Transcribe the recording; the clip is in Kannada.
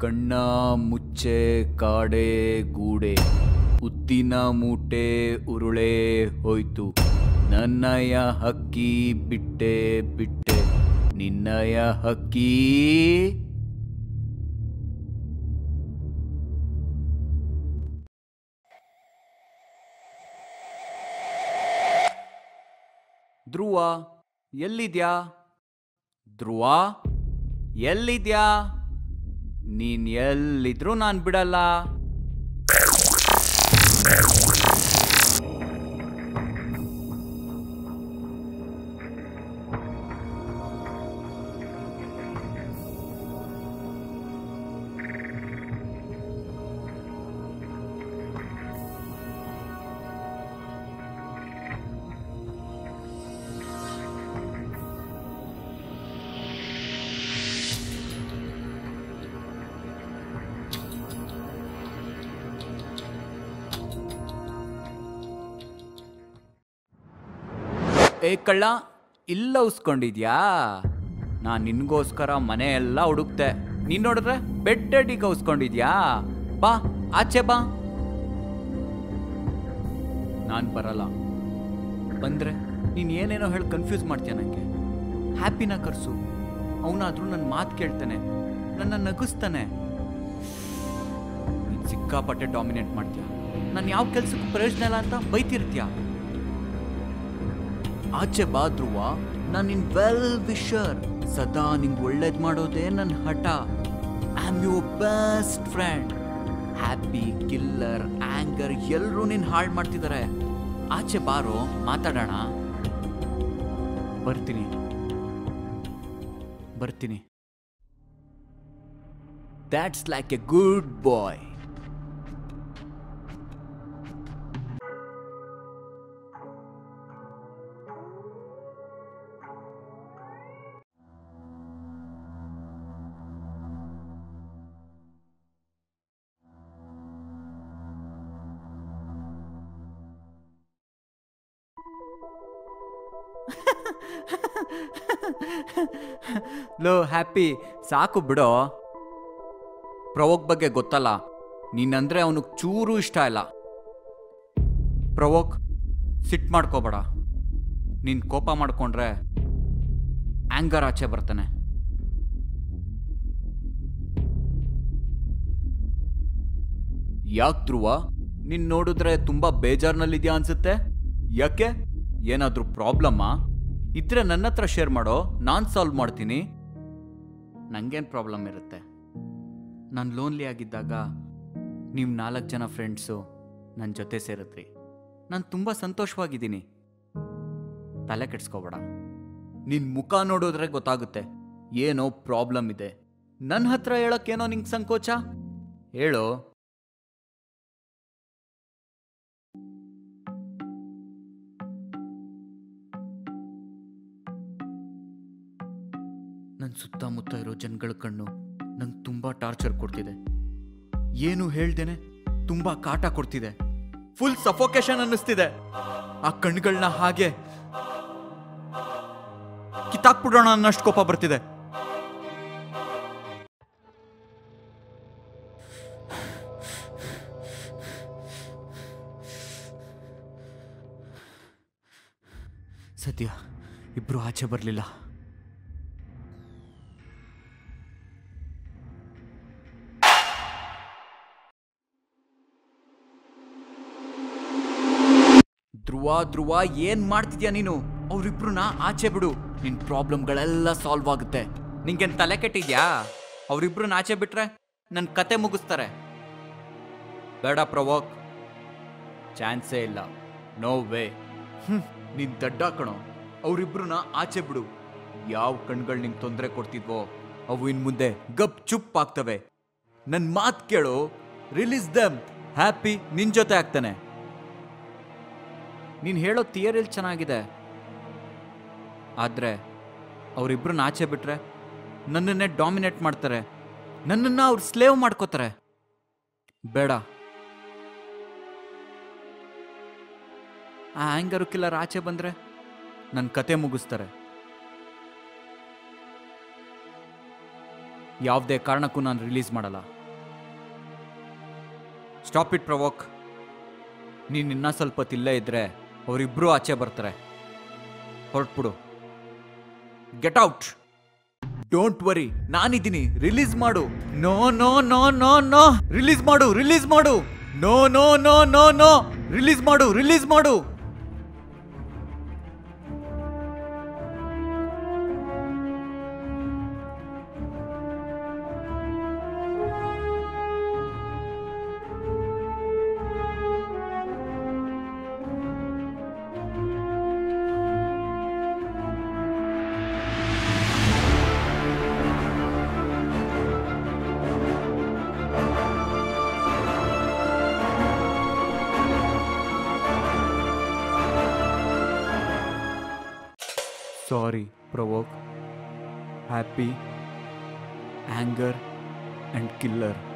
ಕಣ್ಣ ಮುಚ್ಚೆ ಕಾಡೆ ಗೂಡೆ ಉದ್ದಿನ ಮೂಟೆ ಉರುಳೆ ಹೋಯ್ತು ನನ್ನಯ ಹಕ್ಕಿ ಬಿಟ್ಟೆ ಬಿಟ್ಟೆ ನಿನ್ನಯ ಹಕ್ಕಿ ಧ್ರುವ ಎಲ್ಲಿದ್ಯಾ ಧ್ರುವ ಎಲ್ಲಿದ್ಯಾ ನೀನ್ ಎಲ್ಲಿದ್ರೂ ನಾನು ಬಿಡಲ್ಲ ಏ ಕಳ್ಳ ಇಲ್ಲ ಉಸ್ಕೊಂಡಿದ್ಯಾ ನಾನು ನಿನ್ಗೋಸ್ಕರ ಮನೆ ಎಲ್ಲ ಹುಡುಕ್ತೆ ನೀನ್ ನೋಡಿದ್ರೆ ಬೆಡ್ಡಡಿಗೆ ಉಸ್ಕೊಂಡಿದ್ಯಾ ಬಾ ಆಚೆ ಬಾ ನಾನು ಬರಲ್ಲ ಬಂದ್ರೆ ನೀನು ಏನೇನೋ ಹೇಳಿ ಕನ್ಫ್ಯೂಸ್ ಮಾಡ್ತೀಯ ನನಗೆ ಹ್ಯಾಪಿನ ಕರ್ಸು ಅವನಾದ್ರೂ ನನ್ನ ಮಾತು ಕೇಳ್ತಾನೆ ನನ್ನ ನಗಿಸ್ತಾನೆ ನೀನು ಸಿಕ್ಕಾಪಟ್ಟೆ ಡಾಮಿನೇಟ್ ಮಾಡ್ತೀಯ ನಾನು ಯಾವ ಕೆಲ್ಸಕ್ಕೂ ಪ್ರಯೋಜನ ಇಲ್ಲ ಅಂತ ಬೈತಿರ್ತೀಯ ಆಚೆ ಬಾ ಧ್ರುವ ನಾನು ನಿನ್ ವೆಲ್ ವಿಶರ್ ಸದಾ ನಿಂಗೆ ಒಳ್ಳೇದ್ ಮಾಡೋದೇ ನನ್ನ ಹಠ I am your best friend happy killer anger ಎಲ್ಲರೂ ನಿನ್ ಹಾಳು ಮಾಡ್ತಿದ್ದಾರೆ ಆಚೆ ಬಾರೋ ಮಾತಾಡೋಣ ಬರ್ತೀನಿ ಬರ್ತೀನಿ that's like a good boy ಲೋ ಹ್ಯಾಪಿ ಸಾಕು ಬಿಡೋ ಪ್ರವೋಕ್ ಬಗ್ಗೆ ಗೊತ್ತಲ್ಲ ನೀನಂದ್ರೆ ಅವನಿಗೆ ಚೂರು ಇಷ್ಟ ಇಲ್ಲ ಪ್ರವೋಕ್ ಸಿಟ್ ಮಾಡ್ಕೋಬೇಡ ನೀನು ಕೋಪ ಮಾಡ್ಕೊಂಡ್ರೆ ಆಂಗರ್ ಆಚೆ ಬರ್ತಾನೆ ಯಾಕೆ ಧ್ರುವ ನೀನ್ ನೋಡಿದ್ರೆ ತುಂಬಾ ಬೇಜಾರ್ನಲ್ಲಿದ್ಯಾ ಅನ್ಸುತ್ತೆ ಯಾಕೆ ಏನಾದ್ರೂ ಪ್ರಾಬ್ಲಮ್ಮಾ ಇದ್ರೆ ನನ್ನ ಹತ್ರ ಶೇರ್ ಮಾಡೋ ನಾನು ಸಾಲ್ವ್ ಮಾಡ್ತೀನಿ ನಂಗೇನು ಪ್ರಾಬ್ಲಮ್ ಇರುತ್ತೆ ನಾನು ಲೋನ್ಲಿ ಆಗಿದ್ದಾಗ ನೀವು ನಾಲ್ಕು ಜನ ಫ್ರೆಂಡ್ಸು ನನ್ನ ಜೊತೆ ಸೇರಿದ್ರಿ ನಾನು ತುಂಬ ಸಂತೋಷವಾಗಿದ್ದೀನಿ ತಲೆ ಕೆಡ್ಸ್ಕೋಬೇಡ ನಿನ್ನ ಮುಖ ನೋಡಿದ್ರೆ ಗೊತ್ತಾಗುತ್ತೆ ಏನೋ ಪ್ರಾಬ್ಲಮ್ ಇದೆ ನನ್ನ ಹತ್ರ ಹೇಳೋಕ್ಕೇನೋ ನಿಂಗೆ ಸಂಕೋಚ ಹೇಳು ನನ್ನ ಸುತ್ತಮುತ್ತ ಇರೋ ಜನಗಳ ಕಣ್ಣು ನಂಗೆ ತುಂಬ ಟಾರ್ಚರ್ ಕೊಡ್ತಿದೆ ಏನು ಹೇಳ್ದೇನೆ ತುಂಬ ಕಾಟ ಕೊಡ್ತಿದೆ ಫುಲ್ ಸಫೋಕೇಶನ್ ಅನ್ನಿಸ್ತಿದೆ ಆ ಕಣ್ಗಳನ್ನ ಹಾಗೆ ಕಿತ್ತಾಕ್ಬಿಡೋಣ ಅನ್ನಷ್ಟು ಕೋಪ ಬರ್ತಿದೆ ಸದ್ಯ ಇಬ್ರು ಆಚೆ ಬರಲಿಲ್ಲ ಧ್ರುವ ಧ್ರುವ ಏನ್ ಮಾಡ್ತಿದ್ಯಾ ನೀನು ಅವ್ರಿಬ್ರನ್ನ ಆಚೆ ಬಿಡು ನಿನ್ ಪ್ರಾಬ್ಲಮ್ಗಳೆಲ್ಲ ಸಾಲ್ವ್ ಆಗುತ್ತೆ ನಿಂಗೇನ್ ತಲೆ ಕೆಟ್ಟಿದ್ಯಾ ಅವ್ರಿಬ್ರನ್ನ ಆಚೆ ಬಿಟ್ರೆ ನನ್ನ ಕತೆ ಮುಗಿಸ್ತಾರೆ ಬೇಡ ಪ್ರವೋಕ್ ಚಾನ್ಸೇ ಇಲ್ಲ ನೋ ವೇ ನೀನ್ ದಡ್ಡ ಕಣೋ ಅವ್ರಿಬ್ರನ್ನ ಆಚೆ ಬಿಡು ಯಾವ ಕಣ್ಗಳು ನಿಂಗೆ ತೊಂದರೆ ಕೊಡ್ತಿದ್ವೋ ಅವು ಇನ್ ಮುಂದೆ ಗಪ್ ಚುಪ್ ಆಗ್ತವೆ ನನ್ನ ಮಾತು ಕೇಳು ರಿಲೀಸ್ ದಮ್ ಹ್ಯಾಪಿ ನಿನ್ ಜೊತೆ ಆಗ್ತಾನೆ ನೀನು ಹೇಳೋ ಥಿಯರಿಲ್ ಚೆನ್ನಾಗಿದೆ ಆದರೆ ಅವರಿಬ್ಬರನ್ನ ಆಚೆ ಬಿಟ್ರೆ ನನ್ನನ್ನೇ ಡಾಮಿನೇಟ್ ಮಾಡ್ತಾರೆ ನನ್ನನ್ನು ಅವ್ರು ಸ್ಲೇವ್ ಮಾಡ್ಕೋತಾರೆ ಬೇಡ ಆ ಆ್ಯಂಗರು ಕಿಲ್ಲರ್ ಆಚೆ ಬಂದರೆ ನನ್ನ ಕತೆ ಮುಗಿಸ್ತಾರೆ ಯಾವುದೇ ಕಾರಣಕ್ಕೂ ನಾನು ರಿಲೀಸ್ ಮಾಡಲ್ಲ ಸ್ಟಾಪ್ ಇಟ್ ಪ್ರವೋಕ್ ನೀನು ಇನ್ನೂ ಸ್ವಲ್ಪ ಹೊತ್ತು ಇಲ್ಲೇ ಇದ್ರೆ ಅವರಿಬ್ಬರು ಆಚೆ ಬರ್ತಾರೆ ಹೊರಟ್ಬಿಡು ಗೆಟ್ ಔಟ್ ಡೋಂಟ್ ವರಿ ನಾನಿದ್ದೀನಿ ರಿಲೀಸ್ ಮಾಡು no no no no no release ಮಾಡು ರಿಲೀಸ್ ಮಾಡು no no no no no release ಮಾಡು ರಿಲೀಸ್ ಮಾಡು sorry provoke happy anger and killer